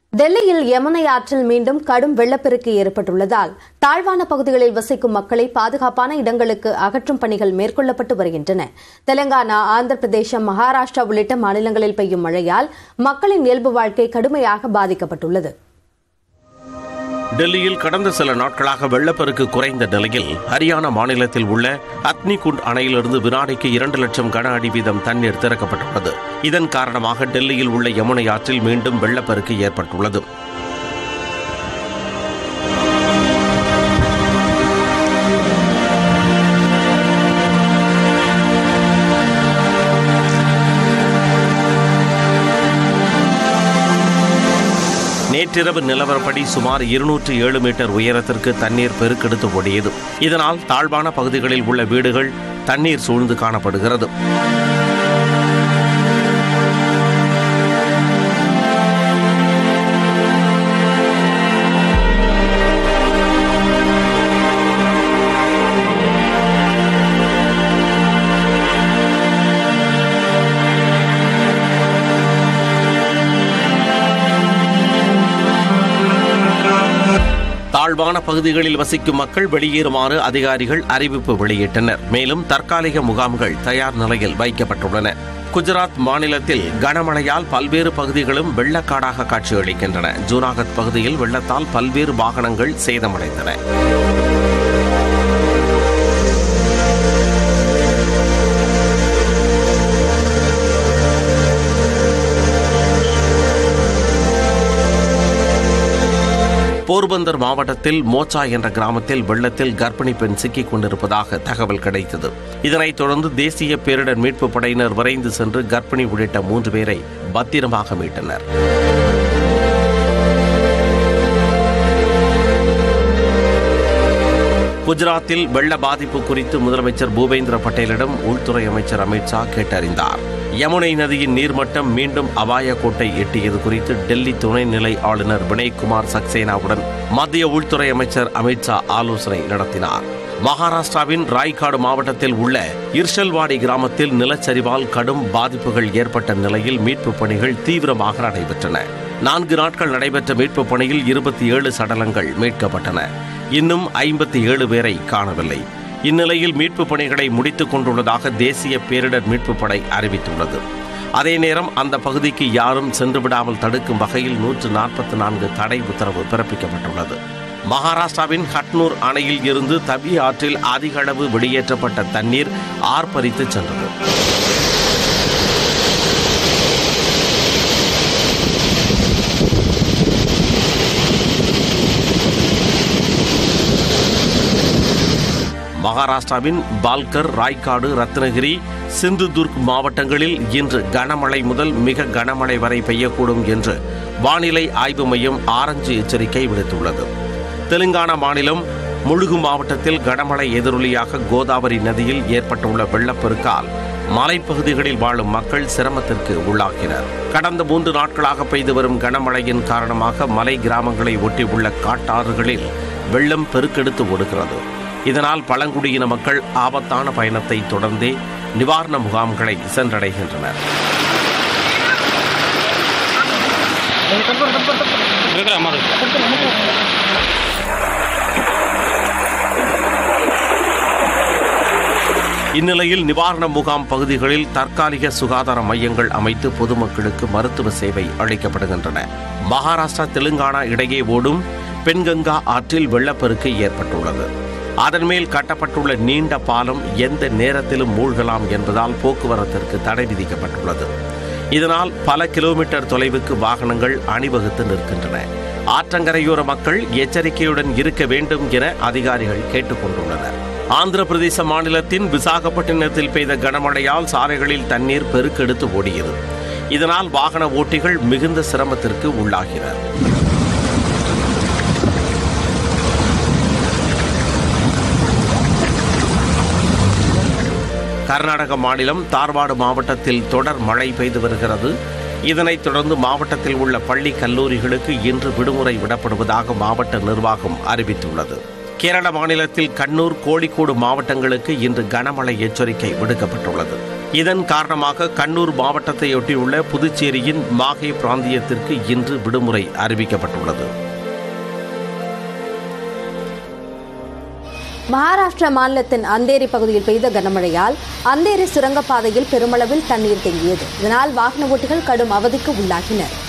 டெல்லியில் யமுனை ஆற்றில் மீண்டும் கடும் வெள்ளப்பெருக்கு ஏற்பட்டுள்ளதால் தாழ்வான பகுதிகளில் வசிக்கும் மக்களை பாதுகாப்பான இடங்களுக்கு அகற்றும் பணிகள் மேற்கொள்ளப்பட்டு வருகின்றன தெலங்கானா ஆந்திர பிரதேசம் மகாராஷ்டிரா உள்ளிட்ட மாநிலங்களில் பெய்யும் மழையால் மக்களின் இயல்பு வாழ்க்கை கடுமையாக பாதிக்கப்பட்டுள்ளது டெல்லியில் கடந்த சில நாட்களாக வெள்ளப்பெருக்கு குறைந்த நிலையில் ஹரியானா மாநிலத்தில் உள்ள அத்னிகுண்ட் அணையிலிருந்து வினாடிக்கு இரண்டு லட்சம் கன அடி வீதம் தண்ணீர் திறக்கப்பட்டுள்ளது இதன் காரணமாக டெல்லியில் உள்ள யமுனை ஆற்றில் மீண்டும் வெள்ளப்பெருக்கு ஏற்பட்டுள்ளது நேற்றிரவு நிலவரப்படி சுமார் இருநூற்று ஏழு மீட்டர் உயரத்திற்கு தண்ணீர் பெருக்கெடுத்து ஓடியது இதனால் தாழ்வான பகுதிகளில் உள்ள வீடுகள் தண்ணீர் சூழ்ந்து காணப்படுகிறது தாழ்வான பகுதிகளில் வசிக்கும் மக்கள் வெளியேறுமாறு அதிகாரிகள் அறிவிப்பு வெளியிட்டனர் மேலும் தற்காலிக முகாம்கள் தயார் நிலையில் வைக்கப்பட்டுள்ளன குஜராத் மாநிலத்தில் கனமழையால் பல்வேறு பகுதிகளும் வெள்ளக்காடாக காட்சியளிக்கின்றன ஜூனாகத் பகுதியில் வெள்ளத்தால் பல்வேறு வாகனங்கள் சேதமடைந்தன போர்பந்தர் மாவட்டத்தில் மோச்சா என்ற கிராமத்தில் வெள்ளத்தில் கர்ப்பிணி பெண் சிக்கிக் கொண்டிருப்பதாக தகவல் கிடைத்தது இதனைத் தொடர்ந்து தேசிய பேரிடர் மீட்புப் படையினர் விரைந்து சென்று கர்ப்பிணி உள்ளிட்ட மூன்று பேரை பத்திரமாக மீட்டனர் குஜராத்தில் வெள்ள பாதிப்பு குறித்து முதலமைச்சர் பூபேந்திர பட்டேலிடம் உள்துறை அமைச்சர் அமித்ஷா கேட்டறிந்தார் யமுனை நதியின் நீர்மட்டம் மீண்டும் அபாய கோட்டை எட்டியது குறித்து டெல்லி துணைநிலை ஆளுநர் வினய்குமார் சக்சேனாவுடன் மத்திய உள்துறை அமைச்சர் அமித்ஷா ஆலோசனை நடத்தினார் மகாராஷ்டிராவின் ராய்காடு மாவட்டத்தில் உள்ள இர்ஷல்வாடி கிராமத்தில் நிலச்சரிவால் கடும் பாதிப்புகள் ஏற்பட்ட நிலையில் மீட்புப் பணிகள் தீவிரமாக நடைபெற்றன நான்கு நாட்கள் நடைபெற்ற மீட்புப் பணியில் இருபத்தி ஏழு சடலங்கள் மீட்கப்பட்டன இன்னும் ஐம்பத்தி ஏழு பேரை காணவில்லை இந்நிலையில் மீட்புப் பணிகளை முடித்துக் கொண்டுள்ளதாக தேசிய பேரிடர் மீட்புப் படை அறிவித்துள்ளது அதே நேரம் அந்த பகுதிக்கு யாரும் சென்று விடாமல் தடுக்கும் வகையில் நூற்று நாற்பத்தி நான்கு தடை உத்தரவு பிறப்பிக்கப்பட்டுள்ளது மகாராஷ்டிராவின் ஹட்னூர் அணையில் இருந்து தபி ஆற்றில் அதிக அளவு வெளியேற்றப்பட்ட தண்ணீர் ஆர்ப்பரித்து சென்றது மகாராஷ்டிராவின் பால்கர் ராய்காடு ரத்னகிரி சிந்துதுர்க் மாவட்டங்களில் இன்று கனமழை முதல் மிக கனமழை வரை பெய்யக்கூடும் என்று வானிலை ஆய்வு மையம் ஆரஞ்சு எச்சரிக்கை விடுத்துள்ளது தெலுங்கானா மாநிலம் முழுகு மாவட்டத்தில் கனமழை எதிரொலியாக கோதாவரி நதியில் ஏற்பட்டுள்ள வெள்ளப்பெருக்கால் மலைப்பகுதிகளில் வாழும் மக்கள் சிரமத்திற்கு உள்ளாகினர் கடந்த மூன்று நாட்களாக பெய்து வரும் கனமழையின் காரணமாக மலை கிராமங்களை ஒட்டியுள்ள காட்டாறுகளில் வெள்ளம் பெருக்கெடுத்து ஓடுகிறது இதனால் பழங்குடியின மக்கள் ஆபத்தான பயணத்தை தொடர்ந்தே நிவாரண முகாம்களை சென்றடைகின்றனர் இந்நிலையில் நிவாரண முகாம் பகுதிகளில் தற்காலிக சுகாதார மையங்கள் அமைத்து பொதுமக்களுக்கு மருத்துவ சேவை அளிக்கப்படுகின்றன மகாராஷ்டிரா தெலுங்கானா இடையே ஓடும் பெண்கங்கா ஆற்றில் வெள்ளப்பெருக்கு ஏற்பட்டுள்ளது அதன் மேல் கட்டப்பட்டுள்ள நீண்ட பாலம் எந்த நேரத்திலும் மூழ்கலாம் என்பதால் போக்குவரத்திற்கு தடை விதிக்கப்பட்டுள்ளது இதனால் பல கிலோமீட்டர் தொலைவுக்கு வாகனங்கள் அணிவகுத்து நிற்கின்றன ஆற்றங்கரையோர மக்கள் எச்சரிக்கையுடன் இருக்க வேண்டும் என அதிகாரிகள் கேட்டுக்கொண்டுள்ளனர் ஆந்திர பிரதேச மாநிலத்தின் விசாகப்பட்டினத்தில் பெய்த கனமழையால் சாலைகளில் தண்ணீர் பெருக்கெடுத்து ஓடியது இதனால் வாகன ஓட்டிகள் மிகுந்த சிரமத்திற்கு உள்ளாகினர் கர்நாடக மாநிலம் தார்வாடு மாவட்டத்தில் தொடர் மழை பெய்து வருகிறது இதனைத் தொடர்ந்து மாவட்டத்தில் உள்ள பள்ளி கல்லூரிகளுக்கு இன்று விடுமுறை விடப்படுவதாக மாவட்ட நிர்வாகம் அறிவித்துள்ளது கேரள மாநிலத்தில் கண்ணூர் கோழிக்கோடு மாவட்டங்களுக்கு இன்று கனமழை எச்சரிக்கை விடுக்கப்பட்டுள்ளது இதன் காரணமாக கண்ணூர் மாவட்டத்தையொட்டியுள்ள புதுச்சேரியின் மாஹே பிராந்தியத்திற்கு இன்று விடுமுறை அறிவிக்கப்பட்டுள்ளது மகாராஷ்டிரா மாநிலத்தின் அந்தேரி பகுதியில் பெய்த கனமழையால் அந்தேரி சுரங்கப்பாதையில் பெருமளவில் தண்ணீர் தேங்கியது இதனால் வாகன ஓட்டிகள் கடும் அவதிக்கு உள்ளாகினர்